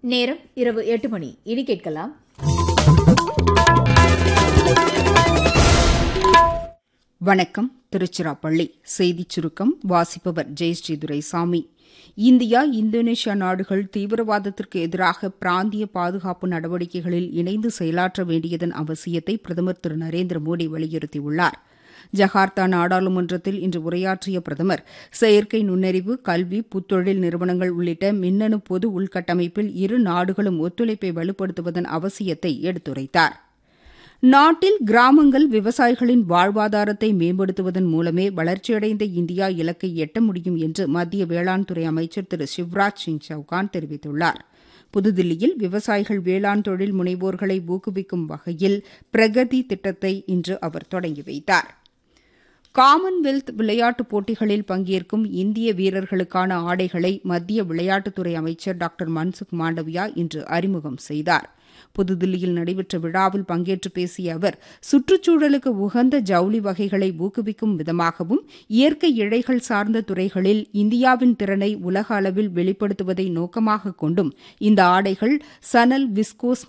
நேரம் இரவு எட்டு மணி இனி கேட்கலாம் வணக்கம் திருச்சிராப்பள்ளி செய்திச் சுருக்கம் வாசிப்பவர் ஜெயஸ்ரீ துரைசாமி இந்தியா இந்தோனேஷியா நாடுகள் தீவிரவாதத்திற்கு எதிராக பிராந்திய பாதுகாப்பு நடவடிக்கைகளில் இணைந்து செயலாற்ற வேண்டியதன் அவசியத்தை பிரதமர் திரு நரேந்திர மோடி வலியுறுத்தியுள்ளார் ஜகார்த்தா நாடாளுமன்றத்தில் இன்று உரையாற்றிய பிரதமர் செயற்கை நுண்ணறிவு கல்வி புத்தொழில் நிறுவனங்கள் உள்ளிட்ட மின்னணு பொது உள்கட்டமைப்பில் இரு நாடுகளும் ஒத்துழைப்பை வலுப்படுத்துவதன் அவசியத்தை எடுத்துரைத்தார் நாட்டில் கிராமங்கள் விவசாயிகளின் வாழ்வாதாரத்தை மேம்படுத்துவதன் மூலமே வளர்ச்சியடைந்த இந்தியா இலக்கை எட்ட முடியும் என்று மத்திய வேளாண் துறை அமைச்சர் திரு சிவராஜ் சிங் சௌகான் தெரிவித்துள்ளார் புதுதில்லியில் விவசாயிகள் வேளாண் தொழில் முனைவோர்களை ஊக்குவிக்கும் வகையில் பிரகதி திட்டத்தை இன்று அவர் தொடங்கி வைத்தார் காமன்வெல்த் விளையாட்டுப் போட்டிகளில் பங்கேற்கும் இந்திய வீரர்களுக்கான ஆடைகளை மத்திய விளையாட்டுத்துறை அமைச்சர் டாக்டர் மன்சுக் மாண்டவியா இன்று அறிமுகம் செய்தார் புதுதில்லியில் நடைபெற்ற விழாவில் பங்கேற்று பேசிய அவர் சுற்றுச்சூழலுக்கு உகந்த ஜவுளி வகைகளை ஊக்குவிக்கும் விதமாகவும் இயற்கை இழைகள் சார்ந்த துறைகளில் இந்தியாவின் திறனை உலக அளவில் வெளிப்படுத்துவதை நோக்கமாக கொண்டும் இந்த ஆடைகள் சனல் விஸ்கோஸ்